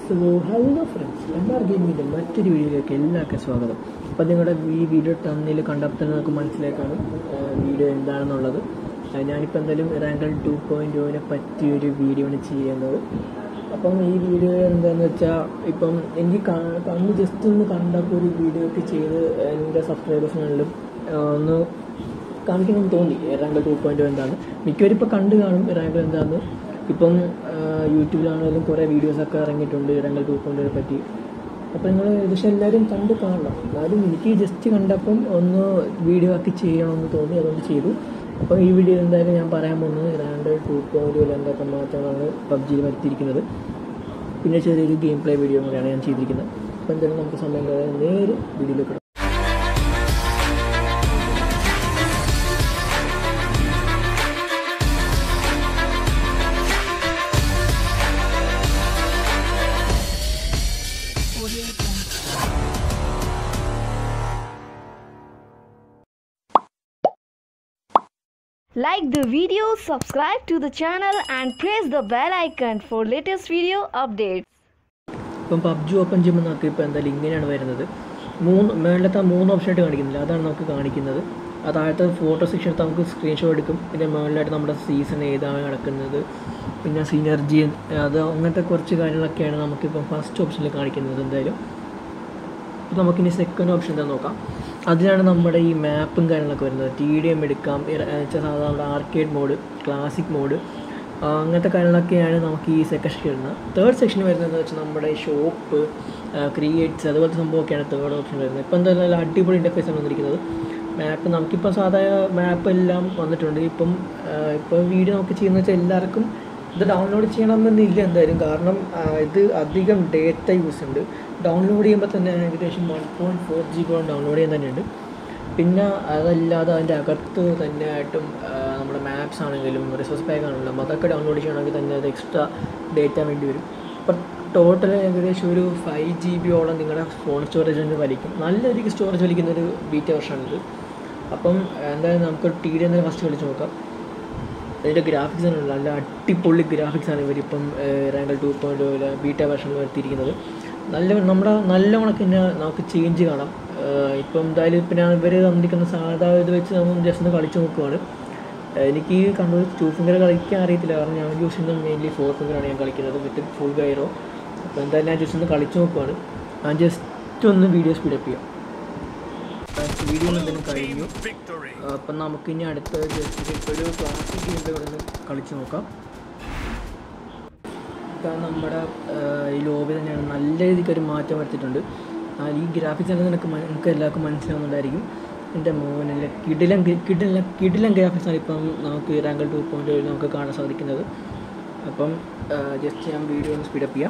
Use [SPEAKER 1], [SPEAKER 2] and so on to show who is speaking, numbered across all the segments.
[SPEAKER 1] So hello friends M R ഗെയിമിൻ്റെ മറ്റൊരു വീഡിയോയിലേക്ക് എല്ലാവർക്കും സ്വാഗതം അപ്പോൾ നിങ്ങളുടെ ഈ വീഡിയോ തമ്മിൽ കണ്ടപ്പോൾ തന്നെ നമുക്ക് മനസ്സിലാക്കാണ് വീഡിയോ എന്താണെന്നുള്ളത് ആ, ഞാനിപ്പോൾ എന്തായാലും റാങ്കൽ ടു പോയിൻറ്റ് ഒനെ പറ്റിയൊരു വീഡിയോ ആണ് ചെയ്യുന്നത് അപ്പം ഈ വീഡിയോ എന്താണെന്ന് വെച്ചാൽ ഇപ്പം എനിക്ക് കാ- കണ്ണ് ജസ്റ്റ് ഒന്ന് കണ്ടപ്പോൾ ഒരു വീഡിയോ ഒക്കെ ചെയ്ത് എൻ്റെ സബ്സ്ക്രൈബേഴ്സിനാണെങ്കിലും ഒന്ന് കാണിക്കണമെന്ന് തോന്നി റാങ്കൽ ടു പോയിന്റ് എന്താണ് മിക്കവരും ഇപ്പോൾ കണ്ടു കാണും റാങ്കൽ എന്താണെന്ന് ഇപ്പം ആ, യൂട്യൂബിലാണെങ്കിലും കുറേ വീഡിയോസൊക്കെ ഇറങ്ങിയിട്ടുണ്ട് റാങ്കൽ ടു പോയിന്റിനെ പറ്റി അപ്പോൾ നിങ്ങൾ ഏകദേശം എല്ലാവരും കണ്ട് കാണണം എന്നാലും എനിക്ക് ജസ്റ്റ് കണ്ടപ്പം ഒന്ന് വീഡിയോ ആക്കി ചെയ്യണമെന്ന് തോന്നി അതുകൊണ്ട് ചെയ്തു അപ്പോൾ ഈ വീഡിയോ എന്തായാലും ഞാൻ പറയാൻ പോകുന്നത് റാങ്കൽ ടു പോയിന്റിൽ എന്തൊക്കെ മാറ്റങ്ങളാണ് പബ്ജിയിൽ വരുത്തിയിരിക്കുന്നത് പിന്നെ ചെറിയൊരു ഗെയിം പ്ലേ വീഡിയോ കൂടെയാണ് ഞാൻ ചെയ്തിരിക്കുന്നത് അപ്പോൾ എന്തായാലും നമുക്ക് സമയം കളയാതെ നേരെ വീഡിയോയിലേക്ക് കിടക്കാം
[SPEAKER 2] Like the video, subscribe to the channel and press the bell icon for latest video updates.
[SPEAKER 1] ഇപ്പം പബ്ജി ഓപ്പൺ ചെയ്യുമ്പോൾ നമുക്ക് ഇപ്പോൾ എന്തായാലും ഇങ്ങനെയാണ് വരുന്നത് മൂന്ന് മേളിലത്തെ മൂന്ന് ഓപ്ഷൻ ആയിട്ട് കാണിക്കുന്നില്ല അതാണ് നമുക്ക് കാണിക്കുന്നത് ആ താഴത്തെ ഫോട്ടോ സെക്ഷൻ എടുത്ത് നമുക്ക് സ്ക്രീൻഷോട്ട് എടുക്കും പിന്നെ മേളിലായിട്ട് നമ്മുടെ സീസൺ ഏതാണ് നടക്കുന്നത് പിന്നെ സിനർജി അത് അങ്ങനത്തെ കുറച്ച് കാര്യങ്ങളൊക്കെയാണ് നമുക്കിപ്പം ഫസ്റ്റ് ഓപ്ഷനിൽ കാണിക്കുന്നത് എന്തായാലും അപ്പോൾ നമുക്കിനി സെക്കൻഡ് ഓപ്ഷൻ എന്താ നോക്കാം അതിലാണ് നമ്മുടെ ഈ മാപ്പും കാര്യങ്ങളൊക്കെ വരുന്നത് ടി ഡി എം എടുക്കാം ഇറ- എന്ന് വെച്ചാൽ സാധാരണ ആർക്കേഡ് മോഡ് ക്ലാസിക് മോഡ് അങ്ങനത്തെ കാര്യങ്ങളൊക്കെയാണ് നമുക്ക് ഈ സെക്കൻഡ് സെക്ഷൻ വരുന്നത് തേർഡ് സെക്ഷൻ വരുന്നത് വെച്ചാൽ നമ്മുടെ ഷോപ്പ് ക്രിയേറ്റ്സ് അതുപോലത്തെ സംഭവമൊക്കെയാണ് തേർഡ് ഓപ്ഷൻ വരുന്നത് ഇപ്പോൾ എന്തായാലും നല്ല അടിപൊളി ഇൻ്റർഫേസ് ആണ് വന്നിരിക്കുന്നത് മാപ്പ് നമുക്കിപ്പോൾ സാധാരണ മാപ്പ് എല്ലാം വന്നിട്ടുണ്ട് ഇപ്പം ഇപ്പോൾ വീഡിയോ നമുക്ക് ചെയ്യുന്ന വെച്ചാൽ എല്ലാവർക്കും ഇത് ഡൗൺലോഡ് ചെയ്യണമെന്നില്ല എന്തായാലും കാരണം ആ, ഇത് അധികം ഡേറ്റ യൂസ് ഉണ്ട് ഡൗൺലോഡ് ചെയ്യുമ്പോൾ തന്നെ ഏകദേശം one point four G B download ചെയ്യാൻ തന്നെയുണ്ട് പിന്നെ അതല്ലാതെ അതിൻ്റെ അകത്ത് തന്നെ ആയിട്ടും ആ, നമ്മുടെ മാപ്സ് ആണെങ്കിലും റിസോഴ്സ് പാക്ക് ആണെങ്കിലും അതൊക്കെ ഡൗൺലോഡ് ചെയ്യണമെങ്കിൽ തന്നെ അത് എക്സ്ട്രാ ഡേറ്റ വേണ്ടി വരും അപ്പം ടോട്ടൽ ഏകദേശം ഒരു ഫൈവ് ജി ബിയോളം നിങ്ങളുടെ ഫോൺ സ്റ്റോറേജ് തന്നെ വലിക്കും നല്ല രീതിക്ക് സ്റ്റോറേജ് വലിക്കുന്ന ഒരു ബീറ്റ വെർഷനാണിത് അപ്പം എന്തായാലും നമുക്ക് ടി ഡി എന്തായാലും ഫസ്റ്റ് കളിച്ച് നോക്കാം അതിൻ്റെ ഗ്രാഫിക്സ് ആണ് നല്ല അടിപൊളി ഗ്രാഫിക്സ് ആണ് ഇവരിപ്പം റാങ്കൽ ടു പോയിൻറ്റ് ബീറ്റ വെർഷനിൽ വരുത്തിയിരിക്കുന്നത് നല്ല നമ്മുടെ നല്ല കണക്ക് തന്നെ നമുക്ക് ചേഞ്ച് കാണാം ഏഹ് ഇപ്പം എന്തായാലും ഇപ്പം ഞാൻ ഇവർ തന്നിരിക്കുന്ന സാധാ ഇത് വെച്ച് നമ്മൾ ജസ്റ്റ് ഒന്ന് കളിച്ച് നോക്കുവാണ് ഏഹ് എനിക്ക് കണ്ടത് ടു ഫിംഗർ കളിക്കാൻ അറിയത്തില്ല കാരണം ഞാൻ യൂസ് ചെയ്യുന്നത് മെയിൻലി ഫോർ ഫിംഗറാണ് ഞാൻ കളിക്കുന്നത് വിത്ത് ഫുൾ ഗൈറോ അപ്പോൾ എന്തായാലും ഞാൻ ജസ്റ്റ് ഒന്ന് കളിച്ച് നോക്കുവാണ് ഞാൻ ജസ്റ്റ് ഒന്ന് വീഡിയോ സ്പീഡപ്പ് ചെയ്യാം വീഡിയോ എന്തെങ്കിലും കഴിഞ്ഞു അപ്പം നമുക്ക് ഇനി അടുത്ത ജസ്റ്റ് ഇപ്പോൾ ഒരു ക്ലാസിക് ഗെയിം ഇവിടെ നിന്ന് കളിച്ച് നോക്കാം ഇപ്പം നമ്മുടെ ആഹ്, ഈ ലോബി തന്നെയാണ് നല്ല രീതിക്ക് ഒരു മാറ്റം വരുത്തിയിട്ടുണ്ട് ആ, ഈ ഗ്രാഫിക്സ് എല്ലാം നിനക്ക് മന- നിങ്ങൾക്ക് എല്ലാവർക്കും മനസ്സിലാവുന്നുണ്ടായിരിക്കും എൻ്റെ മോനല്ല കിടിലം ഗ- കിടിലം കിടിലം ഗ്രാഫിക്സ് ആണ് ഇപ്പം നമുക്ക് റാങ്കൽ ടു പോയിൻ്റ് നമുക്ക് കാണാൻ സാധിക്കുന്നത് അപ്പം ജസ്റ്റ് ഞാൻ വീഡിയോ ഒന്ന് സ്പീഡപ്പ് ചെയ്യാം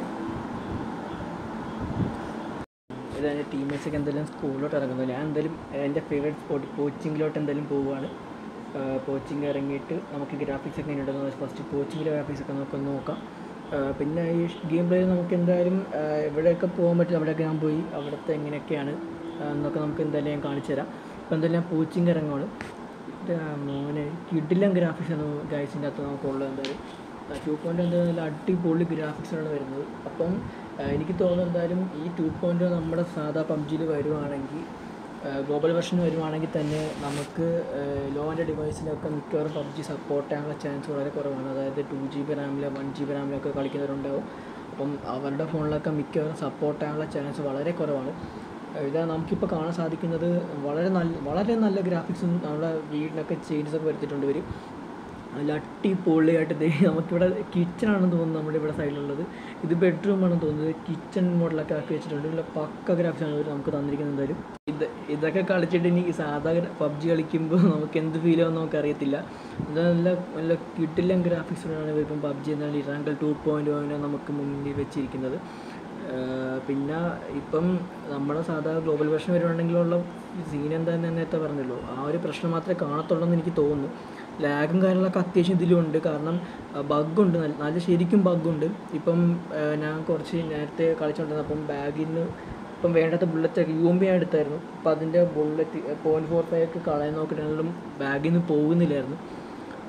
[SPEAKER 1] ഇത് എൻ്റെ ടീമേറ്റ്സൊക്കെ എന്തെങ്കിലും സ്കൂളിലോട്ട് ഇറങ്ങുന്നത് ഞാൻ എന്തായാലും എൻ്റെ ഫേവറേറ്റ് സ്പോട്ട് കോച്ചിങ്ങിലോട്ട് എന്തായാലും പോവുകയാണ് കോച്ചിങ് ഇറങ്ങിയിട്ട് നമുക്ക് ഗ്രാഫിക്സ് ഒക്കെ ഉണ്ടെന്ന് ഫസ്റ്റ് കോച്ചിങ്ങിലെ ഗ്രാഫിക്സ് ഒക്കെ നമുക്കൊന്ന് നോക്കാം ആ, പിന്നെ ഈ ഗെയിം പ്ലേ നമുക്ക് എന്തായാലും ആ, എവിടെയൊക്കെ പോകാൻ പറ്റും അവിടെയൊക്കെ ഞാൻ പോയി അവിടുത്തെ എങ്ങനെയൊക്കെയാണ് ആ, എന്നൊക്കെ നമുക്ക് എന്തായാലും ഞാൻ കാണിച്ചു തരാം അപ്പോൾ എന്തായാലും ഞാൻ കോച്ചിങ് ഇറങ്ങുവാണ് ഇത് മോനെ കിടിലം ഗ്രാഫിക്സ് ആണ് ഗൈസിൻ്റെ അകത്ത് നമുക്കുള്ളത് എന്തായാലും ടു പോയിൻ്റ് എന്തായാലും നല്ല അടിപൊളി ഗ്രാഫിക്സാണ് വരുന്നത് അപ്പം ആ, എനിക്ക് തോന്നുന്നു എന്തായാലും ഈ ടു പോയിൻ്റ് നമ്മുടെ സാധാ പബ്ജിയിൽ വരുവാണെങ്കിൽ ഗ്ലോബൽ വെർഷൻ വരുവാണെങ്കിൽ തന്നെ നമുക്ക് ലോ ആൻഡ് ഡിവൈസിലൊക്കെ മിക്കവാറും പബ്ജി സപ്പോർട്ട് ചെയ്യാനുള്ള ചാൻസ് വളരെ കുറവാണ് അതായത് ടു ജി ബി റാമിലോ വൺ ജി ബി റാമിലൊക്കെ കളിക്കുന്നവരുണ്ടാവും അപ്പം അവരുടെ ഫോണിലൊക്കെ മിക്കവാറും സപ്പോർട്ട് ചെയ്യാനുള്ള ചാൻസ് വളരെ കുറവാണ് ഇത് നമുക്കിപ്പോൾ കാണാൻ സാധിക്കുന്നത് വളരെ നല്ല വളരെ നല്ല ഗ്രാഫിക്സും നമ്മുടെ വീടിനൊക്കെ ചേഞ്ചസ് ഒക്കെ വരുത്തിയിട്ടുണ്ട് ഇവർ നല്ല അടിപൊളിയായിട്ട് ദേ നമുക്കിവിടെ കിച്ചൺ ആണെന്ന് തോന്നുന്നു നമ്മുടെ ഇവിടെ സൈഡിലുള്ളത് ഇത് ബെഡ്റൂം ആണെന്ന് തോന്നുന്നത് കിച്ചൺ മോഡലൊക്കെ ആക്കി വെച്ചിട്ടുണ്ട് നല്ല പക്ക ഗ്രാഫിക്സ് ആണ് ഇവർ നമുക്ക് തന്നിരിക്കുന്നത് എന്തായാലും ഇത് ഇതൊക്കെ കളിച്ചിട്ട് ഇനി സാധാ പബ്ജി കളിക്കുമ്പോൾ നമുക്ക് എന്ത് ഫീൽ ആവുമെന്ന് നമുക്ക് അറിയത്തില്ല ഇത് നല്ല നല്ല കിട്ടില്ല ഗ്രാഫിക്സിലാണ് ഇപ്പം പബ്ജി എന്നാൽ റാങ്കൽ ടു പോയിൻറ്റ് നമുക്ക് മുന്നിൽ വെച്ചിരിക്കുന്നത് ആഹ് പിന്നെ ഇപ്പം നമ്മുടെ സാധാ ഗ്ലോബൽ വെർഷൻ വരുവാണെങ്കിലുള്ള സീൻ എന്താണെന്ന് നേരത്തെ പറഞ്ഞല്ലോ ആ ഒരു പ്രശ്നം മാത്രമേ കാണത്തുള്ളൂ എന്ന് എനിക്ക് തോന്നുന്നു ലാഗും കാര്യങ്ങളൊക്കെ അത്യാവശ്യം ഇതിലുണ്ട് കാരണം ബഗ്ഗുണ്ട് നല്ല ശരിക്കും ബഗ്ഗുണ്ട് ഇപ്പം ആഹ് ഞാൻ കുറച്ച് നേരത്തെ കളിച്ചുകൊണ്ടിരുന്നപ്പം ബാഗിൽ നിന്ന് ഇപ്പം വേണ്ടാത്ത ബുള്ളറ്റ് യു എം ബി ഞാൻ എടുത്തായിരുന്നു അപ്പം അതിൻ്റെ ബുള്ളറ്റ് പോയിൻറ്റ് ഫോർ ഫൈവ് ഒക്കെ കളയാൻ നോക്കിയിട്ടാണെങ്കിലും ബാഗിൽ നിന്ന് പോകുന്നില്ലായിരുന്നു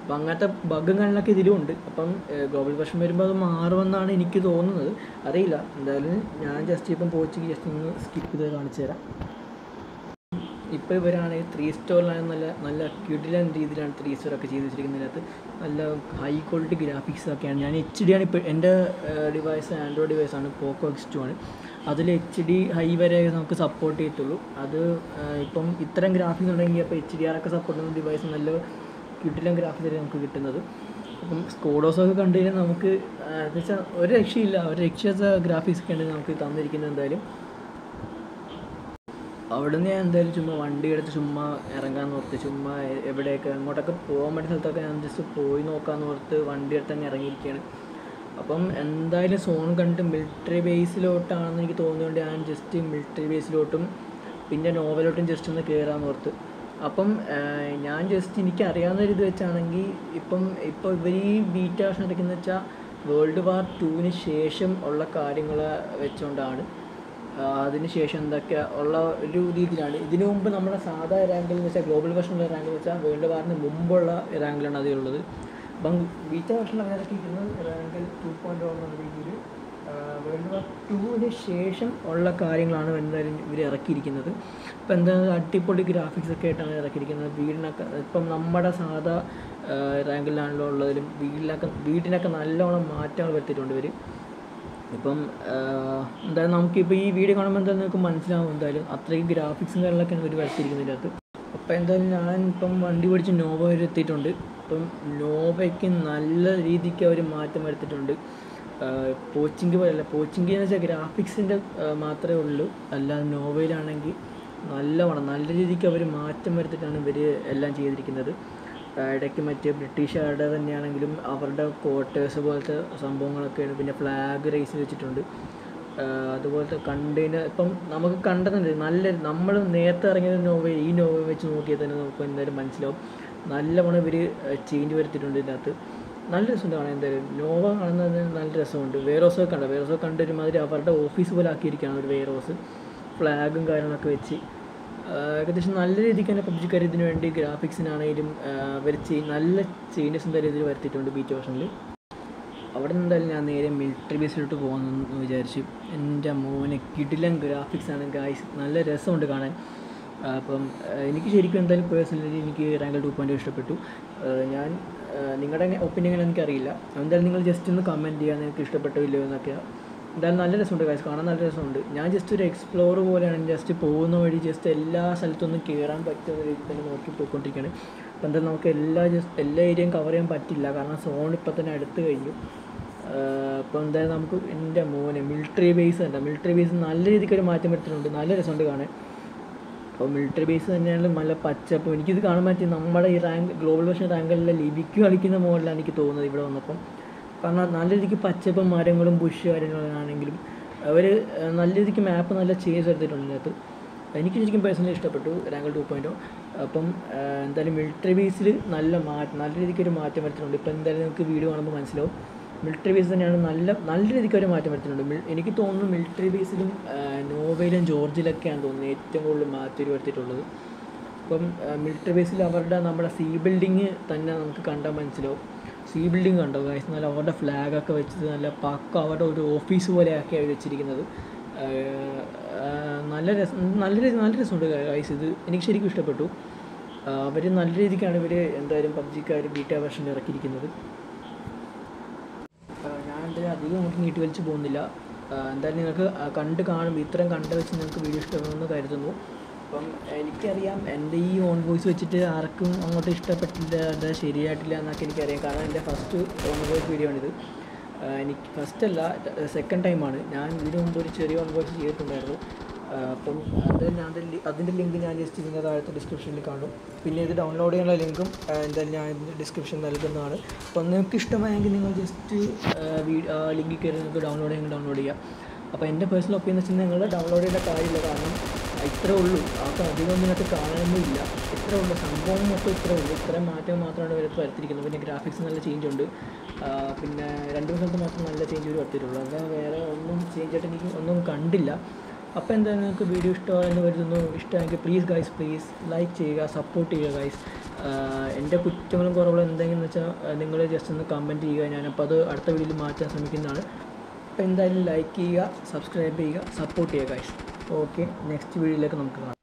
[SPEAKER 1] അപ്പം അങ്ങനത്തെ ബഗും കാര്യങ്ങളൊക്കെ ഇതിലും ഉണ്ട് അപ്പം ഗ്ലോബൽ വെർഷൻ വരുമ്പോൾ അത് മാറുമെന്നാണ് എനിക്ക് തോന്നുന്നത് അറിയില്ല എന്തായാലും ഞാൻ ജസ്റ്റ് ഇപ്പം പോച്ചിക്ക് ജസ്റ്റ് ഒന്ന് സ്കിപ്പ് ചെയ്ത് കാണിച്ചു തരാം ഇപ്പോൾ ഇവരാണെങ്കിൽ ത്രീ സ്റ്റോറിലാണ് നല്ല നല്ല ക്യൂട്ടിലൻ രീതിയിലാണ് ത്രീ സ്റ്റോർ ഒക്കെ ചെയ്ത് വെച്ചിരിക്കുന്നതിനകത്ത് നല്ല ഹൈ ക്വാളിറ്റി ഗ്രാഫിക്സ് ഒക്കെയാണ് ഞാൻ എച്ച് ഡി ആണ് ഇപ്പോൾ എൻ്റെ ഡിവൈസ് ആൻഡ്രോയിഡ് ഡിവൈസാണ് പോക്കോ എക്സ് ടു ആണ് അതിൽ എച്ച് ഡി ഹൈ വരെ നമുക്ക് സപ്പോർട്ട് ചെയ്യത്തുള്ളൂ അത് ആ, ഇപ്പം ഇത്തരം ഗ്രാഫിക്സ് ഉണ്ടെങ്കിൽ അപ്പോൾ എച്ച് ഡി ആർ ഒക്കെ സപ്പോർട്ട് ചെയ്യുന്ന ഡിവൈസ് നല്ല ക്യൂട്ടിലൻ ഗ്രാഫിക്സ് നമുക്ക് കിട്ടുന്നത് അപ്പം സ്കോഡോസൊക്കെ കണ്ടു കഴിഞ്ഞാൽ നമുക്ക് എന്ന് വെച്ചാൽ ഒരു രക്ഷയില്ല ഒരു രക്ഷാത്ത ഗ്രാഫിക്സ് ഒക്കെ ഉണ്ട് നമുക്ക് തന്നിരിക്കുന്നത് എന്തായാലും അവിടെ നിന്ന് ഞാൻ എന്തായാലും ചുമ്മാ വണ്ടി എടുത്ത് ചുമ്മാ ഇറങ്ങാൻ ഓർത്ത് ചുമ്മാ എ- എവിടെയൊക്കെ അങ്ങോട്ടൊക്കെ പോകാൻ പറ്റിയ സ്ഥലത്തൊക്കെ ഞാൻ ജസ്റ്റ് പോയി നോക്കാമെന്ന് ഓർത്ത് വണ്ടി എടുത്ത് തന്നെ ഇറങ്ങിയിരിക്കുകയാണ് അപ്പം എന്തായാലും സോൺ കണ്ടിട്ട് മിലിറ്ററി ബേസിലോട്ടാണെന്ന് എനിക്ക് തോന്നിയതുകൊണ്ട് ഞാൻ ജസ്റ്റ് മിലിറ്ററി ബേസിലോട്ടും പിന്നെ നോവലോട്ടും ജസ്റ്റ് ഒന്ന് കയറാമെന്ന് ഓർത്ത് അപ്പം ആഹ്, ഞാൻ ജസ്റ്റ് എനിക്ക് അറിയാവുന്ന ഒരു ഇത് വെച്ചാണെങ്കിൽ ഇപ്പം ഇപ്പോൾ ഇവർ ഈ ബീറ്റ വേർഷൻ ഇറക്കുന്നത് വെച്ചാൽ വേൾഡ് വാർ ടുവിന് ശേഷം ഉള്ള കാര്യങ്ങൾ വെച്ചുകൊണ്ടാണ് അതിന് ശേഷം എന്തൊക്കെ ഉള്ള ഒരു രീതിയിലാണ് ഇതിനു മുമ്പ് നമ്മുടെ സാധാ റാങ്കിൽ എന്ന് വെച്ചാൽ ഗ്ലോബൽ വെർഷനുള്ള റാങ്ക് എന്ന് വെച്ചാൽ വേൾഡ് വാറിന് മുമ്പുള്ള റാങ്കിലാണ് അതിലുള്ളത് അപ്പം ബീറ്റ വെർഷൻ അങ്ങനെ ഇറക്കിയിരിക്കുന്നത് റാങ്കിൽ ടു പോയിൻറ്റ് വൺ എന്ന രീതിയിൽ വേൾഡ് വാർ ടുവിന് ശേഷം ഉള്ള കാര്യങ്ങളാണ് എന്തായാലും ഇവർ ഇറക്കിയിരിക്കുന്നത് ഇപ്പം എന്താ അടിപൊളി ഗ്രാഫിക്സ് ഒക്കെ ആയിട്ടാണ് ഇറക്കിയിരിക്കുന്നത് വീടിനൊക്കെ ഇപ്പം നമ്മുടെ സാധാ റാങ്കിലാണല്ലോ ഉള്ളതിലും വീടിനൊക്കെ വീടിനൊക്കെ നല്ലോണം മാറ്റങ്ങൾ വരുത്തിയിട്ടുണ്ട് ഇവർ ഇപ്പം ആഹ്, എന്തായാലും നമുക്കിപ്പോൾ ഈ വീഡിയോ കാണുമ്പോൾ എന്തായാലും നിങ്ങൾക്ക് മനസ്സിലാവും എന്തായാലും അത്രയും ഗ്രാഫിക്സും കാര്യങ്ങളൊക്കെയാണ് ഇവർ വരുത്തിയിരിക്കുന്നതിൻ്റെ അകത്ത് അപ്പോൾ എന്തായാലും ഞാൻ ഇപ്പം വണ്ടി പിടിച്ച് നോവ വരെ എത്തിയിട്ടുണ്ട് ഇപ്പം നോവയ്ക്ക് നല്ല രീതിക്ക് അവർ മാറ്റം വരുത്തിയിട്ടുണ്ട് പോച്ചിങ് പോലെയല്ല പോച്ചിങ് എന്ന് വെച്ചാൽ ഗ്രാഫിക്സിൻ്റെ മാത്രമേ ഉള്ളൂ അല്ലാതെ നോവയിലാണെങ്കിൽ നല്ലവണ്ണം നല്ല രീതിക്ക് അവർ മാറ്റം വരുത്തിയിട്ടാണ് ഇവർ എല്ലാം ചെയ്തിരിക്കുന്നത് ആ, ഇടയ്ക്ക് മറ്റേ ബ്രിട്ടീഷുകാരുടെ തന്നെയാണെങ്കിലും അവരുടെ ക്വാർട്ടേഴ്സ് പോലത്തെ സംഭവങ്ങളൊക്കെയാണ് പിന്നെ ഫ്ലാഗ് റേസ് വെച്ചിട്ടുണ്ട് ആ, അതുപോലത്തെ കണ്ടെയ്നർ ഇപ്പം നമുക്ക് കണ്ടതുണ്ട് നല്ല നമ്മൾ നേരത്തെ ഇറങ്ങിയ നോവൽ ഈ നോവൽ വെച്ച് നോക്കിയാൽ തന്നെ നമുക്ക് എന്തായാലും മനസ്സിലാവും നല്ലവണ്ണം ഇവർ ചേഞ്ച് വരുത്തിയിട്ടുണ്ട് ഇതിനകത്ത് നല്ല രസമുണ്ട് കാണാൻ എന്തായാലും നോവ കാണുന്നത് നല്ല രസമുണ്ട് വേറോസൊക്കെ കണ്ട വേറോസൊക്കെ കണ്ട് ഒരുമാതിരി അവരുടെ ഓഫീസ് പോലെ ആക്കിയിരിക്കുകയാണ് ഒരു വേറോസ് ഫ്ലാഗും കാര്യങ്ങളൊക്കെ വെച്ച് ആഹ് ഏകദേശം നല്ല രീതിക്ക് തന്നെ പബ്ജിക്കാർ ഇതിനു വേണ്ടി ഗ്രാഫിക്സിനാണെങ്കിലും അവർ നല്ല ചേഞ്ചസ് എന്തായാലും ഇതിൽ വരുത്തിയിട്ടുണ്ട് ബീറ്റ് വേർഷനിൽ അവിടെ നിന്ന് എന്തായാലും ഞാൻ നേരെ മിലിറ്ററി ബേസിലോട്ട് പോകാമെന്ന് വിചാരിച്ചു എൻ്റെ മോനെ കിടിലൻ ഗ്രാഫിക്സ് ആണ് ഗായ്സ് നല്ല രസമുണ്ട് കാണാൻ ആ, അപ്പം ആ, എനിക്ക് ശരിക്കും എന്തായാലും പേഴ്സണലി എനിക്ക് റാങ്കൽ ടു പോയിൻ്റ് ഇഷ്ടപ്പെട്ടു ആ, ഞാൻ ആ, നിങ്ങളുടെ ഒപ്പീനിയൻ എനിക്കറിയില്ല എന്തായാലും നിങ്ങൾ ജസ്റ്റ് ഒന്ന് കമൻറ്റ് ചെയ്യുക നിങ്ങൾക്ക് ഇഷ്ടപ്പെട്ടോ ഇല്ലയോ എന്നൊക്കെ എന്തായാലും നല്ല രസമുണ്ട് ഗൈസ് കാണാൻ നല്ല രസമുണ്ട് ഞാൻ ജസ്റ്റ് ഒരു എക്സ്പ്ലോർ പോലെയാണ് ജസ്റ്റ് പോകുന്ന വഴി ജസ്റ്റ് എല്ലാ സ്ഥലത്തൊന്നും കയറാൻ പറ്റുന്ന രീതിയിൽ തന്നെ നോക്കി പോയിക്കൊണ്ടിരിക്കുകയാണ് അപ്പം എന്തായാലും നമുക്ക് എല്ലാ ജസ്റ്റ് എല്ലാ ഏരിയയും കവർ ചെയ്യാൻ പറ്റില്ല കാരണം സോൺ ഇപ്പം തന്നെ അടുത്ത് കഴിഞ്ഞു അപ്പോൾ എന്തായാലും നമുക്ക് എൻ്റെ മോനെ മിലിറ്ററി ബേസ് ഉണ്ട് മിലിറ്ററി ബേസ് നല്ല രീതിക്ക് ഒരു മാറ്റം വരുത്തുന്നുണ്ട് നല്ല രസമുണ്ട് കാണാൻ അപ്പോൾ മിലിറ്ററി ബേസ് തന്നെയാണ് നല്ല പച്ചപ്പം എനിക്കിത് കാണാൻ പറ്റി നമ്മുടെ ഈ റാങ്ക് ഗ്ലോബൽ വെർഷൻ റാങ്കിലെ ലിബിക്ക് കളിക്കുന്ന മോഡലാണ് എനിക്ക് തോന്നുന്നത് ഇവിടെ വന്നപ്പം കാരണം നല്ല രീതിക്ക് പച്ചപ്പും മരങ്ങളും ബുഷ് കാര്യങ്ങളാണെങ്കിലും അവർ നല്ല രീതിക്ക് മാപ്പ് നല്ല ചേഞ്ച് വരുത്തിയിട്ടുണ്ട് ഇതിനകത്ത് എനിക്ക് ശരിക്കും പേഴ്സണലി ഇഷ്ടപ്പെട്ടു റാങ്കൽ ടു പോയിൻറ്റോ അപ്പം ആ, എന്തായാലും മിലിറ്ററി ബേസിൽ നല്ല മാറ്റം നല്ല രീതിക്ക് ഒരു മാറ്റം വരുത്തിയിട്ടുണ്ട് ഇപ്പം എന്തായാലും നിങ്ങൾക്ക് വീഡിയോ കാണുമ്പോൾ മനസ്സിലാവും മിലിറ്ററി ബേസ് തന്നെയാണ് നല്ല നല്ല രീതിക്ക് ഒരു മാറ്റം വരുത്തിയിട്ടുണ്ട് മിൽ- എനിക്ക് തോന്നുന്നു മിലിറ്ററി ബേസിലും നോവയിലും ജോർജിലൊക്കെയാണ് തോന്നുന്നത് ഏറ്റവും കൂടുതൽ മാറ്റം വരുത്തിയിട്ടുള്ളത് ഇപ്പം മിലിറ്ററി ബേസിൽ അവരുടെ നമ്മുടെ സീ ബിൽഡിങ് തന്നെ നമുക്ക് കണ്ടാൽ മനസ്സിലാവും സീ ബിൽഡിങ് കണ്ടോ ഗൈസ് നല്ല അവരുടെ ഫ്ലാഗൊക്കെ വെച്ചത് നല്ല പക്ക അവരുടെ ഒരു ഓഫീസ് പോലെയൊക്കെയാണ് വെച്ചിരിക്കുന്നത് ആഹ് ആഹ് നല്ല രസം നല്ല രസം നല്ല രസമുണ്ട് ഗൈസ് ഇത് എനിക്ക് ശരിക്കും ഇഷ്ടപ്പെട്ടു അവർ നല്ല രീതിക്കാണ് ഇവർ എന്തായാലും പബ്ജിക്കാർ ബീറ്റ വെർഷൻ ഇറക്കിയിരിക്കുന്നത് ആഹ് ഞാൻ എന്തായാലും അധികം നമുക്ക് നീട്ടി വലിച്ച് പോകുന്നില്ല ആഹ് എന്തായാലും നിങ്ങൾക്ക് ആഹ് കണ്ട് കാണുമ്പോൾ ഇത്രയും കണ്ട് വെച്ച് നിങ്ങൾക്ക് വീഡിയോ ഇഷ്ടപ്പെടുമെന്ന് കരുതുന്നു അപ്പം എനിക്കറിയാം എൻ്റെ ഈ ഓൺ വോയിസ് വെച്ചിട്ട് ആർക്കും അങ്ങോട്ട് ഇഷ്ടപ്പെട്ടില്ല അത് ശരിയായിട്ടില്ല എന്നൊക്കെ എനിക്കറിയാം കാരണം എൻ്റെ ഫസ്റ്റ് ഓൺ വോയിസ് വീഡിയോ ആണിത് ആഹ് എനിക്ക് ഫസ്റ്റ് അല്ല സെക്കൻഡ് ടൈമാണ് ഞാൻ ഇതിനു മുമ്പ് ഒരു ചെറിയ ഓൺ വോയിസ് ചെയ്തിട്ടുണ്ടായിരുന്നു ആഹ് അപ്പം അത് ഞാൻ അതിൻ്റെ അതിൻ്റെ ലിങ്ക് ഞാൻ ജസ്റ്റ് ഇതിൻ്റെ താഴത്തെ ഡിസ്ക്രിപ്ഷനിൽ കാണും പിന്നെ ഇത് ഡൗൺലോഡ് ചെയ്യാനുള്ള ലിങ്കും എന്തായാലും ഞാൻ ഇതിൻ്റെ ഡിസ്ക്രിപ്ഷൻ നൽകുന്നതാണ് അപ്പോൾ നിങ്ങൾക്ക് ഇഷ്ടമായെങ്കിൽ നിങ്ങൾ ജസ്റ്റ് ലിങ്കിൽ കയറി നിങ്ങൾക്ക് ഡൗൺലോഡ് ചെയ്യാൻ ഡൗൺലോഡ് ചെയ്യാം അപ്പോൾ എൻ്റെ പേഴ്സണൽ ഒപ്പീനിയൻ വെച്ചാൽ നിങ്ങൾ ഡൗൺലോഡ് ചെയ്യേണ്ട കാര്യമില്ല കാരണം ഇത്രേ ഉള്ളൂ ആൾക്ക് അധികം ഇതിനകത്ത് കാണാനൊന്നും ഇല്ല ഇത്രേ ഉള്ളൂ സംഭവം മൊത്തം ഇത്രേ ഉള്ളൂ ഇത്രയും മാറ്റം മാത്രമാണ് ഇവരത്ത് വരുത്തിയിരിക്കുന്നത് പിന്നെ ഗ്രാഫിക്സ് നല്ല ചേഞ്ച് ഉണ്ട് ആ, പിന്നെ രണ്ട് മൂന്ന് സ്ഥലത്ത് മാത്രം നല്ല ചേഞ്ച് ഒരു വരുത്തിയിട്ടുള്ളൂ അല്ലാതെ വേറെ ഒന്നും ചേഞ്ച് ആയിട്ട് എനിക്ക് ഒന്നും കണ്ടില്ല അപ്പോൾ എന്തായാലും നിങ്ങൾക്ക് വീഡിയോ ഇഷ്ടമായെന്ന് കരുതുന്നു ഇഷ്ടമെങ്കിൽ പ്ലീസ് ഗൈസ് പ്ലീസ് ലൈക്ക് ചെയ്യുക സപ്പോർട്ട് ചെയ്യുക ഗൈസ് എൻ്റെ കുറ്റങ്ങളും കുറവുകളും എന്തെങ്കിലും വെച്ചാൽ നിങ്ങൾ ജസ്റ്റ് ഒന്ന് കമൻറ്റ് ചെയ്യുക ഞാനപ്പോൾ അത് അടുത്ത വീഡിയോയിൽ മാറ്റാൻ ശ്രമിക്കുന്നതാണ് അപ്പോൾ എന്തായാലും ലൈക്ക് ചെയ്യുക സബ്സ്ക്രൈബ് ചെയ്യുക സപ്പോർട്ട് ചെയ്യുക ഗൈസ് ഓക്കെ നെക്സ്റ്റ് വീഡിയോയിലേക്ക് നമുക്ക് കാണാം